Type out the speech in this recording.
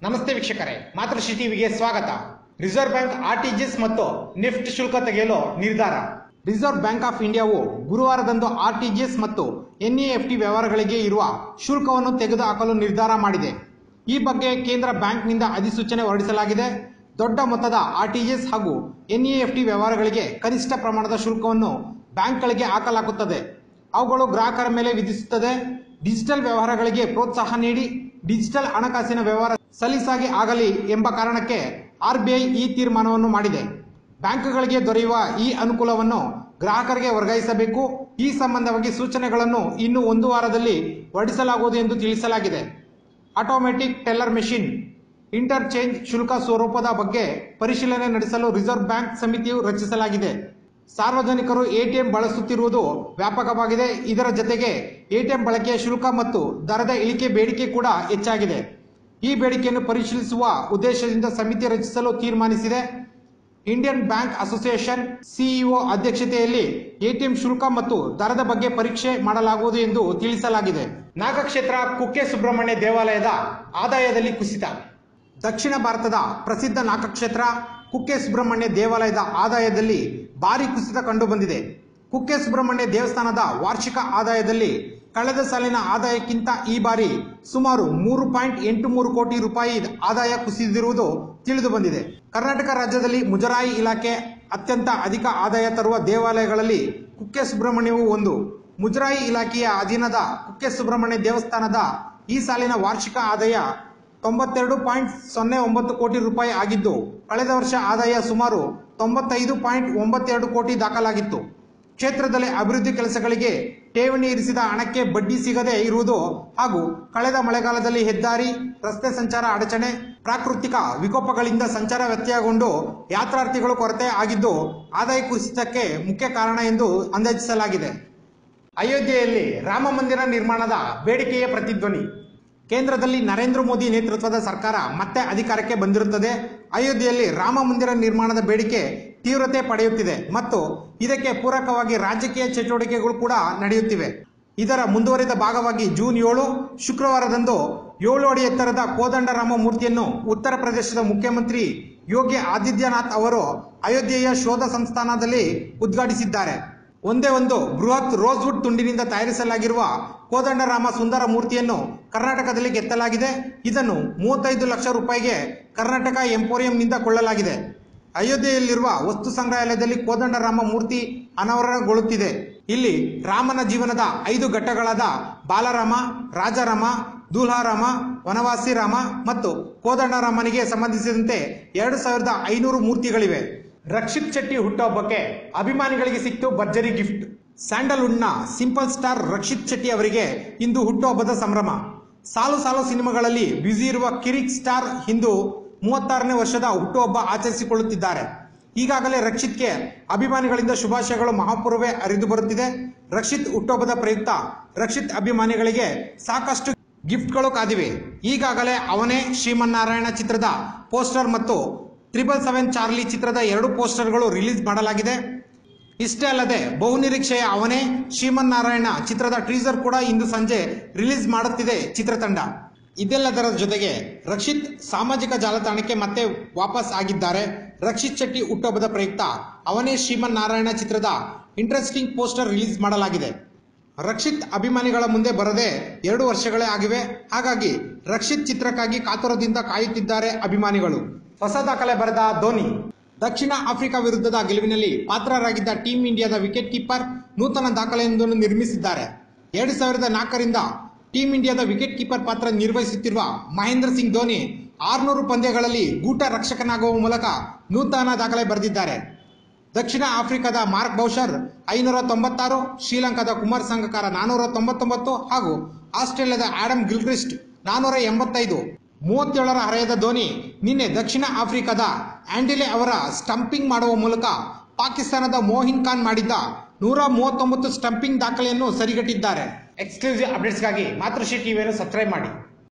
ನಮಸ್ತೆ ವೀಕ್ಷಕರೇ ಮಾತೃಶ್ರೀ ಟಿವಿಗೆ ಸ್ವಾಗತ ರಿಸರ್ವ್ ಬ್ಯಾಂಕ್ ಆರ್ಟಿಜಿಎಸ್ ಮತ್ತು ನಿಫ್ಟ್ ಶುಲ್ಕ ತೆಗೆಯಲು ನಿರ್ಧಾರ ರಿಸರ್ವ್ ಬ್ಯಾಂಕ್ ಆಫ್ ಇಂಡಿಯಾವು ಗುರುವಾರದಂದು ಆರ್ಟಿಜಿಎಸ್ ಮತ್ತು ಎನ್ಇಎಫ್ಟಿ ವ್ಯವಹಾರಗಳಿಗೆ ಇರುವ ಶುಲ್ಕವನ್ನು ತೆಗೆದುಹಾಕಲು ನಿರ್ಧಾರ ಮಾಡಿದೆ ಈ ಬಗ್ಗೆ ಕೇಂದ್ರ ಬ್ಯಾಂಕ್ನಿಂದ ಅಧಿಸೂಚನೆ ಹೊರಡಿಸಲಾಗಿದೆ ದೊಡ್ಡ ಮೊತ್ತದ ಆರ್ಟಿಜಿಎಸ್ ಹಾಗೂ ಎನ್ಇಎಫ್ಟಿ ವ್ಯವಹಾರಗಳಿಗೆ ಕನಿಷ್ಠ ಪ್ರಮಾಣದ ಶುಲ್ಕವನ್ನು ಬ್ಯಾಂಕ್ಗಳಿಗೆ ಹಾಕಲಾಗುತ್ತದೆ ಅವುಗಳು ಗ್ರಾಹಕರ ಮೇಲೆ ವಿಧಿಸುತ್ತದೆ ಡಿಜಿಟಲ್ ವ್ಯವಹಾರಗಳಿಗೆ ಪ್ರೋತ್ಸಾಹ ನೀಡಿ ಡಿಜಿಟಲ್ ಹಣಕಾಸಿನ ವ್ಯವಹಾರ ಸಲೀಸಾಗಿ ಆಗಲಿ ಎಂಬ ಕಾರಣಕ್ಕೆ ಆರ್ಬಿಐ ಈ ತೀರ್ಮಾನವನ್ನು ಮಾಡಿದೆ ಬ್ಯಾಂಕ್ಗಳಿಗೆ ದೊರೆಯುವ ಈ ಅನುಕೂಲವನ್ನು ಗ್ರಾಹಕರಿಗೆ ವರ್ಗಾಯಿಸಬೇಕು ಈ ಸಂಬಂಧವಾಗಿ ಸೂಚನೆಗಳನ್ನು ಇನ್ನು ಒಂದು ವಾರದಲ್ಲಿ ಹೊರಡಿಸಲಾಗುವುದು ಎಂದು ತಿಳಿಸಲಾಗಿದೆ ಆಟೋಮೆಟಿಕ್ ಟೆಲ್ಲರ್ ಮೆಷಿನ್ ಇಂಟರ್ಚೇಂಜ್ ಶುಲ್ಕ ಸ್ವರೂಪದ ಬಗ್ಗೆ ಪರಿಶೀಲನೆ ನಡೆಸಲು ರಿಸರ್ವ್ ಬ್ಯಾಂಕ್ ಸಮಿತಿಯು ರಚಿಸಲಾಗಿದೆ ಸಾರ್ವಜನಿಕರು ಎಟಿಎಂ ಬಳಸುತ್ತಿರುವುದು ವ್ಯಾಪಕವಾಗಿದೆ ಇದರ ಜೊತೆಗೆ ಎಟಿಎಂ ಬಳಕೆಯ ಶುಲ್ಕ ಮತ್ತು ದರದ ಇಳಿಕೆ ಬೇಡಿಕೆ ಕೂಡ ಹೆಚ್ಚಾಗಿದೆ ಈ ಬೇಡಿಕೆಯನ್ನು ಪರಿಶೀಲಿಸುವ ಉದ್ದೇಶದಿಂದ ಸಮಿತಿ ರಚಿಸಲು ತೀರ್ಮಾನಿಸಿದೆ ಇಂಡಿಯನ್ ಬ್ಯಾಂಕ್ ಅಸೋಸಿಯೇಷನ್ ಸಿಇಒ ಅಧ್ಯಕ್ಷತೆಯಲ್ಲಿ ಎಟಿಎಂ ಶುಲ್ಕ ಮತ್ತು ದರದ ಬಗ್ಗೆ ಪರೀಕ್ಷೆ ಮಾಡಲಾಗುವುದು ಎಂದು ತಿಳಿಸಲಾಗಿದೆ ನಾಗಕ್ಷೇತ್ರ ಕುಕ್ಕೆ ಸುಬ್ರಹ್ಮಣ್ಯ ದೇವಾಲಯದ ಆದಾಯದಲ್ಲಿ ಕುಸಿತ ದಕ್ಷಿಣ ಭಾರತದ ಪ್ರಸಿದ್ಧ ನಾಗಕ್ಷೇತ್ರ ಕುಕ್ಕೆ ಸುಬ್ರಹ್ಮಣ್ಯ ದೇವಾಲಯದ ಆದಾಯದಲ್ಲಿ ಭಾರಿ ಕುಸಿತ ಕಂಡುಬಂದಿದೆ ಕುಕ್ಕೆ ಸುಬ್ರಹ್ಮಣ್ಯ ದೇವಸ್ಥಾನದ ವಾರ್ಷಿಕ ಆದಾಯದಲ್ಲಿ ಕಳೆದ ಸಾಲಿನ ಆದಾಯಕ್ಕಿಂತ ಈ ಬಾರಿ ಸುಮಾರು ಮೂರು ಪಾಯಿಂಟ್ ಎಂಟು ಮೂರು ಕೋಟಿ ರೂಪಾಯಿ ಆದಾಯ ಕುಸಿದಿರುವುದು ತಿಳಿದು ಬಂದಿದೆ ಕರ್ನಾಟಕ ರಾಜ್ಯದಲ್ಲಿ ಮುಜರಾಯಿ ಇಲಾಖೆ ಅತ್ಯಂತ ಅಧಿಕ ಆದಾಯ ತರುವ ದೇವಾಲಯಗಳಲ್ಲಿ ಕುಕ್ಕೆ ಸುಬ್ರಹ್ಮಣ್ಯವು ಒಂದು ಮುಜರಾಯಿ ಇಲಾಖೆಯ ಅಧೀನದ ಕುಕ್ಕೆ ಸುಬ್ರಹ್ಮಣ್ಯ ದೇವಸ್ಥಾನದ ಈ ಸಾಲಿನ ವಾರ್ಷಿಕ ಆದಾಯ ತೊಂಬತ್ತೆರಡು ಪಾಯಿಂಟ್ ಸೊನ್ನೆ ಒಂಬತ್ತು ಕೋಟಿ ರೂಪಾಯಿ ಆಗಿದ್ದು ಕಳೆದ ವರ್ಷ ಆದಾಯ ಸುಮಾರು ತೊಂಬತ್ತೈದು ಪಾಯಿಂಟ್ ಒಂಬತ್ತೆರಡು ಕೋಟಿ ದಾಖಲಾಗಿತ್ತು ಕ್ಷೇತ್ರದಲ್ಲಿ ಅಭಿವೃದ್ಧಿ ಕೆಲಸಗಳಿಗೆ ಠೇವಣಿ ಇರಿಸಿದ ಹಣಕ್ಕೆ ಬಡ್ಡಿ ಸಿಗದೆ ಇರುವುದು ಹಾಗೂ ಕಳೆದ ಮಳೆಗಾಲದಲ್ಲಿ ಹೆದ್ದಾರಿ ರಸ್ತೆ ಸಂಚಾರ ಅಡಚಣೆ ಪ್ರಾಕೃತಿಕ ವಿಕೋಪಗಳಿಂದ ಸಂಚಾರ ವ್ಯತ್ಯಯಗೊಂಡು ಯಾತ್ರಾರ್ಥಿಗಳು ಕೊರತೆ ಆಗಿದ್ದು ಆದಾಯ ಕುಸಿತಕ್ಕೆ ಮುಖ್ಯ ಕಾರಣ ಎಂದು ಅಂದಾಜಿಸಲಾಗಿದೆ ಅಯೋಧ್ಯೆಯಲ್ಲಿ ರಾಮ ಮಂದಿರ ನಿರ್ಮಾಣದ ಬೇಡಿಕೆಯ ಪ್ರತಿಧ್ವನಿ ಕೇಂದ್ರದಲ್ಲಿ ನರೇಂದ್ರ ಮೋದಿ ನೇತೃತ್ವದ ಸರ್ಕಾರ ಮತ್ತೆ ಅಧಿಕಾರಕ್ಕೆ ಬಂದಿರುತ್ತದೆ ಅಯೋಧ್ಯೆಯಲ್ಲಿ ರಾಮ ಮಂದಿರ ನಿರ್ಮಾಣದ ಬೇಡಿಕೆ ತೀವ್ರತೆ ಪಡೆಯುತ್ತಿದೆ ಮತ್ತು ಇದಕ್ಕೆ ಪೂರಕವಾಗಿ ರಾಜಕೀಯ ಚಟುವಟಿಕೆಗಳು ಕೂಡ ನಡೆಯುತ್ತಿವೆ ಇದರ ಮುಂದುವರಿದ ಭಾಗವಾಗಿ ಜೂನ್ ಏಳು ಶುಕ್ರವಾರದಂದು ಏಳು ಅಡಿ ಎತ್ತರದ ಕೋದಂಡರಾಮ ಮೂರ್ತಿಯನ್ನು ಉತ್ತರ ಪ್ರದೇಶದ ಮುಖ್ಯಮಂತ್ರಿ ಯೋಗಿ ಆದಿತ್ಯನಾಥ್ ಅವರು ಅಯೋಧ್ಯೆಯ ಶೋಧ ಸಂಸ್ಥಾನದಲ್ಲಿ ಉದ್ಘಾಟಿಸಿದ್ದಾರೆ ಒಂದೇ ಒಂದು ಬೃಹತ್ ರೋಸ್ವುಡ್ ತುಂಡಿನಿಂದ ತಯಾರಿಸಲಾಗಿರುವ ಕೋದಂಡರಾಮ ಸುಂದರ ಮೂರ್ತಿಯನ್ನು ಕರ್ನಾಟಕದಲ್ಲಿ ಕೆತ್ತಲಾಗಿದೆ ಇದನ್ನು ಮೂವತ್ತೈದು ಲಕ್ಷ ರೂಪಾಯಿಗೆ ಕರ್ನಾಟಕ ಎಂಪೋರಿಯಂನಿಂದ ಕೊಳ್ಳಲಾಗಿದೆ ಅಯೋಧ್ಯೆಯಲ್ಲಿರುವ ವಸ್ತು ಸಂಗ್ರಹಾಲಯದಲ್ಲಿ ಕೋದಂಡರಾಮ ಮೂರ್ತಿ ಅನಾವರಣಗೊಳ್ಳುತ್ತಿದೆ ಇಲ್ಲಿ ರಾಮನ ಜೀವನದ ಐದು ಘಟ್ಟಗಳಾದ ಬಾಲರಾಮ ರಾಜರಾಮ ದುಲ್ಹಾರಾಮ ವನವಾಸಿ ರಾಮ ಮತ್ತು ಕೋದಂಡರಾಮನಿಗೆ ಸಂಬಂಧಿಸಿದಂತೆ ಎರಡು ಸಾವಿರದ ಐನೂರು ಮೂರ್ತಿಗಳಿವೆ ರಕ್ಷಿತ್ ಶೆಟ್ಟಿ ಹುಟ್ಟುಹಬ್ಬಕ್ಕೆ ಅಭಿಮಾನಿಗಳಿಗೆ ಸಿಕ್ತು ಭರ್ಜರಿ ಗಿಫ್ಟ್ ಸ್ಯಾಂಡಲ್ವುಡ್ನ ಸಿಂಪಲ್ ಸ್ಟಾರ್ ರಕ್ಷಿತ್ ಶೆಟ್ಟಿ ಅವರಿಗೆ ಇಂದು ಹುಟ್ಟುಹಬ್ಬದ ಸಂಭ್ರಮ ಸಾಲು ಸಾಲು ಸಿನಿಮಾಗಳಲ್ಲಿ ಬ್ಯುಸಿ ಇರುವ ಕಿರಿಕ್ ಸ್ಟಾರ್ ಇಂದು ಮೂವತ್ತಾರನೇ ವರ್ಷದ ಹುಟ್ಟುಹಬ್ಬ ಆಚರಿಸಿಕೊಳ್ಳುತ್ತಿದ್ದಾರೆ ಈಗಾಗಲೇ ರಕ್ಷಿತ್ಗೆ ಅಭಿಮಾನಿಗಳಿಂದ ಶುಭಾಶಯಗಳು ಮಹಾಪೂರ್ವೇ ಹರಿದು ಬರುತ್ತಿದೆ ರಕ್ಷಿತ್ ಹುಟ್ಟುಹಬ್ಬದ ಪ್ರಯುಕ್ತ ರಕ್ಷಿತ್ ಅಭಿಮಾನಿಗಳಿಗೆ ಸಾಕಷ್ಟು ಗಿಫ್ಟ್ಗಳು ಕಾದಿವೆ ಈಗಾಗಲೇ ಅವನೇ ಶ್ರೀಮನ್ನಾರಾಯಣ ಚಿತ್ರದ ಪೋಸ್ಟರ್ ಮತ್ತು ತ್ರಿಬಲ್ ಸೆವೆನ್ ಚಾರ್ಲಿ ಚಿತ್ರದ ಎರಡು ಪೋಸ್ಟರ್ಗಳು ರಿಲೀಸ್ ಮಾಡಲಾಗಿದೆ ಇಷ್ಟೇ ಅಲ್ಲದೆ ಬಹುನಿರೀಕ್ಷೆಯ ಅವನೇ ಶ್ರೀಮನ್ನಾರಾಯಣ ಚಿತ್ರದ ಟ್ರೀಸರ್ ಕೂಡ ಇಂದು ಸಂಜೆ ರಿಲೀಸ್ ಮಾಡುತ್ತಿದೆ ಚಿತ್ರತಂಡ ಇದೆಲ್ಲದರ ಜೊತೆಗೆ ರಕ್ಷಿತ್ ಸಾಮಾಜಿಕ ಜಾಲತಾಣಕ್ಕೆ ಮತ್ತೆ ವಾಪಸ್ ಆಗಿದ್ದಾರೆ ರಕ್ಷಿತ್ ಶೆಟ್ಟಿ ಹುಟ್ಟುಹಬ್ಬದ ಪ್ರಯುಕ್ತ ಅವನೇ ಶ್ರೀಮನ್ನಾರಾಯಣ ಚಿತ್ರದ ಇಂಟ್ರೆಸ್ಟಿಂಗ್ ಪೋಸ್ಟರ್ ರಿಲೀಸ್ ಮಾಡಲಾಗಿದೆ ರಕ್ಷಿತ್ ಅಭಿಮಾನಿಗಳ ಮುಂದೆ ಬರದೆ ಎರಡು ವರ್ಷಗಳೇ ಆಗಿವೆ ಹಾಗಾಗಿ ರಕ್ಷಿತ್ ಚಿತ್ರಕ್ಕಾಗಿ ಕಾತುರದಿಂದ ಕಾಯುತ್ತಿದ್ದಾರೆ ಅಭಿಮಾನಿಗಳು ಹೊಸ ದಾಖಲೆ ಬರೆದ ಧೋನಿ ದಕ್ಷಿಣ ಆಫ್ರಿಕಾ ವಿರುದ್ಧದ ಗೆಲುವಿನಲ್ಲಿ ಪಾತ್ರರಾಗಿದ್ದ ಟೀಂ ಇಂಡಿಯಾದ ವಿಕೆಟ್ ಕೀಪರ್ ನೂತನ ದಾಖಲೆಯೊಂದನ್ನು ನಿರ್ಮಿಸಿದ್ದಾರೆ ಎರಡು ಸಾವಿರದ ನಾಲ್ಕರಿಂದ ಟೀಂ ಇಂಡಿಯಾದ ವಿಕೆಟ್ ಕೀಪರ್ ಪಾತ್ರ ನಿರ್ವಹಿಸುತ್ತಿರುವ ಮಹೇಂದ್ರ ಸಿಂಗ್ ಧೋನಿ ಆರುನೂರು ಪಂದ್ಯಗಳಲ್ಲಿ ಗೂಟ ರಕ್ಷಕನಾಗುವ ಮೂಲಕ ನೂತನ ದಾಖಲೆ ಬರೆದಿದ್ದಾರೆ ದಕ್ಷಿಣ ಆಫ್ರಿಕಾದ ಮಾರ್ಕ್ ಬೌಷರ್ ಐನೂರ ತೊಂಬತ್ತಾರು ಶ್ರೀಲಂಕಾದ ಕುಮಾರ್ ಸಂಗಕಾರ ನಾನೂರ ತೊಂಬತ್ತೊಂಬತ್ತು ಹಾಗೂ ಆಸ್ಟ್ರೇಲಿಯಾದ ಆಡಮ್ ಗಿಲ್ಕ್ರಿಸ್ಟ್ ನಾನೂರ ಎಂಬತ್ತೈದು ಮೂವತ್ತೇಳರ ಹರೆಯದ ಧೋನಿ ನಿನ್ನೆ ದಕ್ಷಿಣ ಆಫ್ರಿಕಾದ ಆಂಡಿಲೆ ಅವರ ಸ್ಟಂಪಿಂಗ್ ಮಾಡುವ ಮೂಲಕ ಪಾಕಿಸ್ತಾನದ ಮೋಹಿನ್ ಖಾನ್ ಮಾಡಿದ್ದ ನೂರ ಮೂವತ್ತೊಂಬತ್ತು ಸ್ಟಂಪಿಂಗ್ ದಾಖಲೆಯನ್ನು ಸರಿಗಟ್ಟಿದ್ದಾರೆ ಎಕ್ಸ್ಕ್ಲೂಸಿವ್ ಅಪ್ಡೇಟ್ಸ್ಗಾಗಿ ಮಾತೃಶ್ರೀ ಟಿವಿಯನ್ನು ಸಬ್ಸ್ಕ್ರೈಬ್ ಮಾಡಿ